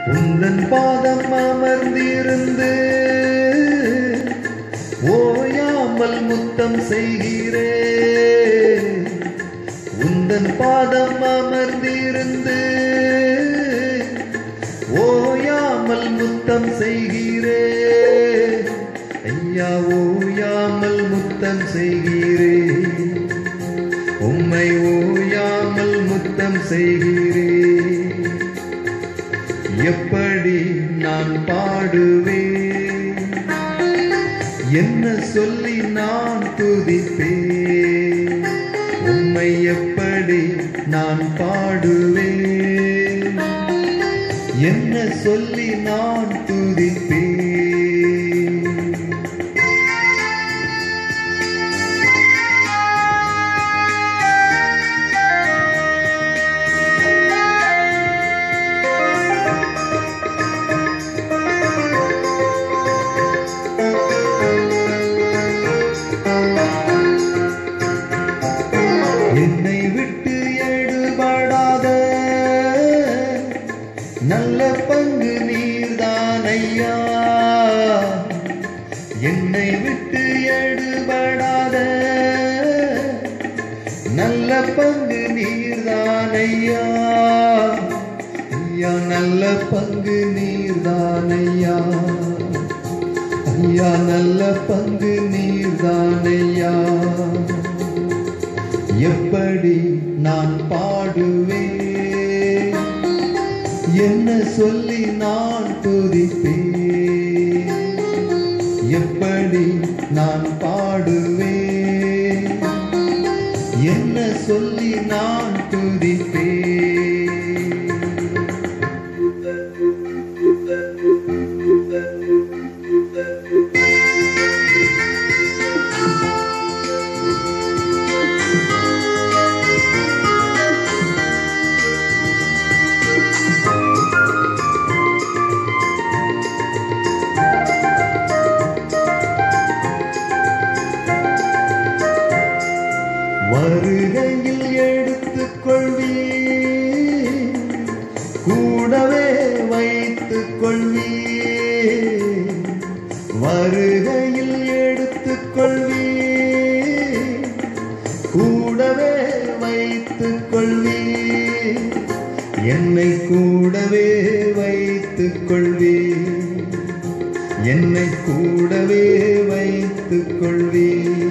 உந்தன் பாதம் அமர்ந்திருந்து ஓயாமல் முத்தம் செய்கிறே உந்தன் பாதம் அமர்ந்திருந்து ஓயாமல் முத்தம் செய்கிறே ஐயா ஓயாமல் முத்தம் செய்கிறே உம்மை ஓயாமல் முத்தம் செய்கிறே எப்படி நான் பாடுவேன் என்ன சொல்லி நான் துதிப்பேன் உம்மை எப்படி நான் பாடுவேன் என்ன சொல்லி நான் துதிப்பேன் என்னை விட்டு எடுபடாத நல்ல பங்கு நீர்தான் ஐயா என்னை விட்டு எடுபடாத நல்ல பங்கு நீர்தான் ஐயா ஐயா நல்ல பங்கு நீர்தான் ஐயா ஐயா நல்ல பங்கு நீர்தான் ஐயா எப்படி நான் பாடுவேன் என்ன சொல்லி நான் துதிப்பேன் எப்படி நான் பாடுவேன் என்ன சொல்லி நான் துதிப்பேன் வருகையில் எடுத்துக் கொள்வீ கூடவே வைத்துக் கொள்வீ வருகையில் எடுத்துக் கொள்வீ கூடவே வைத்துக் கொள்வீ என்னை கூடவே வைத்துக் கொள்வீ என்னை கூடவே வைத்துக் கொள்வீ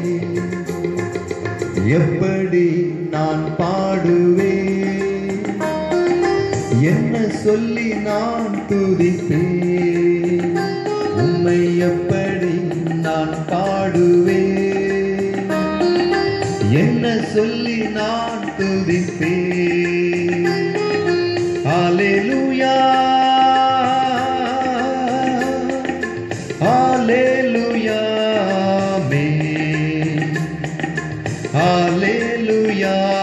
எப்படி நான் பாடுவேன் என்ன சொல்லி நான் துதிப்பேன் உம்மை எப்படி நான் பாடுவேன் என்ன சொல்லி நான் துதிப்பேன் ஹalleluya ஹalleluya ஆமென் ஹalleluya